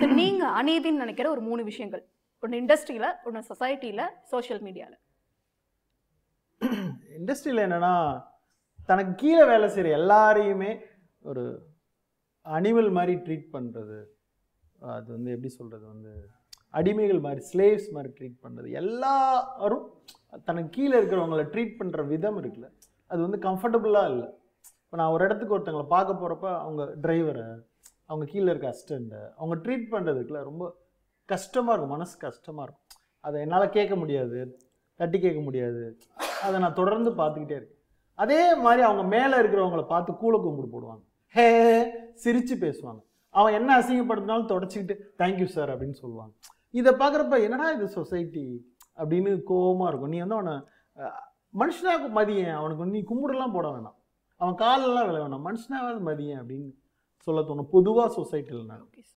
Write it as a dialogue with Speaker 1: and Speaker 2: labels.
Speaker 1: சரி நீங்க அநீதின்னு நினைக்கிற ஒரு மூணு விஷயங்கள் ஒன்று இண்டஸ்ட்ரியில ஒன்று சொசைட்டில சோஷியல் மீடியால
Speaker 2: இண்டஸ்ட்ரியில் என்னன்னா தனக்கு கீழே வேலை செய்கிற எல்லாரையுமே ஒரு அனிமல் மாதிரி ட்ரீட் பண்ணுறது அது வந்து எப்படி சொல்கிறது வந்து அடிமைகள் மாதிரி ஸ்லேவ்ஸ் மாதிரி ட்ரீட் பண்ணுறது எல்லாரும் தனக்கு கீழே இருக்கிறவங்கள ட்ரீட் பண்ணுற விதம் இருக்குல்ல அது வந்து கம்ஃபர்டபுளாக இல்லை இப்போ நான் ஒரு இடத்துக்கு ஒருத்தவங்களை பார்க்க போகிறப்ப அவங்க டிரைவரை அவங்க கீழே இருக்க அசிஸ்டண்ட்டை அவங்க ட்ரீட் பண்ணுறதுக்குல ரொம்ப கஷ்டமாக இருக்கும் மனசு கஷ்டமாக இருக்கும் அதை என்னால் கேட்க முடியாது தட்டி கேட்க முடியாது அதை நான் தொடர்ந்து பார்த்துக்கிட்டே இருக்கேன் அதே மாதிரி அவங்க மேலே இருக்கிறவங்கள பார்த்து கூல கும்பிடு போடுவாங்க ஹே சிரித்து பேசுவாங்க அவன் என்ன அசிங்கப்படுத்தினாலும் தொடச்சிக்கிட்டு தேங்க்யூ சார் அப்படின்னு சொல்லுவாங்க இதை பார்க்குறப்ப என்னடா இது சொசைட்டி அப்படின்னு கோவமா இருக்கும் நீ வந்து அவனை அஹ், மனுஷனாக மதியேன் அவனுக்கு நீ கும்பிடலாம் போட வேணாம் அவன் காலெல்லாம் விழ வேணாம் மனுஷனாவது மதியேன் அப்படின்னு சொல்ல தோணும் பொதுவாக சொசைட்டியில் நான்
Speaker 1: ஓகே